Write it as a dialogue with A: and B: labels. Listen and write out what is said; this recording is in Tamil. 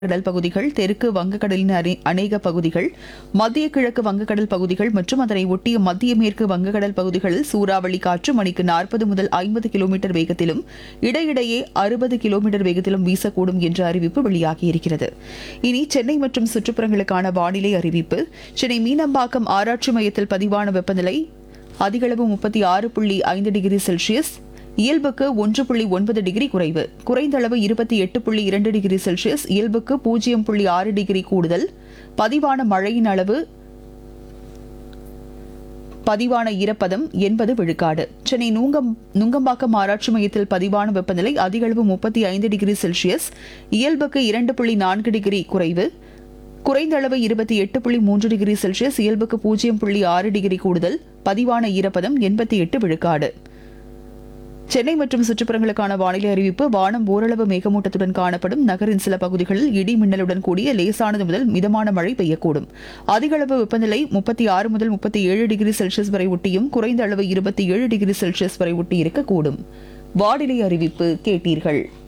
A: கடல் பகுதிகள் தெற்கு வங்கக்கடலின் அரை- அநேக பகுதிகள் மத்திய கிழக்கு வங்கக்கடல் பகுதிகள் மற்றும் அதனை ஒட்டிய மத்திய மேற்கு வங்கக்கடல் பகுதிகளில் சூறாவளி காற்று மணிக்கு நாற்பது முதல் ஐம்பது கிலோமீட்டர் வேகத்திலும் இடையிடையே அறுபது கிலோமீட்டர் வேகத்திலும் வீசக்கூடும் என்ற அறிவிப்பு வெளியாகியிருக்கிறது இனி சென்னை மற்றும் சுற்றுப்புறங்களுக்கான வானிலை அறிவிப்பு சென்னை மீனம்பாக்கம் ஆராய்ச்சி மையத்தில் பதிவான வெப்பநிலை அதிகளவு முப்பத்தி ஆறு புள்ளி ஐந்து டிகிரி செல்சியஸ் இயல்புக்கு ஒன்று புள்ளி ஒன்பது டிகிரி குறைவு குறைந்த அளவு இருபத்தி எட்டு புள்ளி இரண்டு டிகிரி செல்சியஸ் இயல்புக்கு பூஜ்ஜியம் புள்ளி ஆறு டிகிரி கூடுதல் பதிவான மழையின் அளவு பதிவான ஈரப்பதம் எண்பது விழுக்காடு சென்னை நூங்கம் நுங்கம்பாக்கம் ஆராய்ச்சி மையத்தில் பதிவான வெப்பநிலை அதிகளவு முப்பத்தி ஐந்து டிகிரி செல்சியஸ் இயல்புக்கு இரண்டு புள்ளி நான்கு டிகிரி குறைவு குறைந்த அளவு இருபத்தி எட்டு புள்ளி மூன்று டிகிரி செல்சியஸ் இயல்புக்கு பூஜ்ஜியம் புள்ளி ஆறு டிகிரி கூடுதல் பதிவான ஈரப்பதம் எண்பத்தி எட்டு விழுக்காடு சென்னை மற்றும் சுற்றுப்புறங்களுக்கான வானிலை அறிவிப்பு வானம் ஓரளவு மேகமூட்டத்துடன் காணப்படும் நகரின் சில பகுதிகளில் இடி மின்னலுடன் கூடிய லேசானது முதல் மிதமான மழை பெய்யக்கூடும் அதிகளவு வெப்பநிலை முப்பத்தி ஆறு முதல் முப்பத்தி ஏழு டிகிரி செல்சியஸ் வரை ஒட்டியும் குறைந்த அளவு இருபத்தி ஏழு டிகிரி செல்சியஸ் வரை ஒட்டி இருக்கக்கூடும் வானிலை அறிவிப்பு கேட்டீர்கள்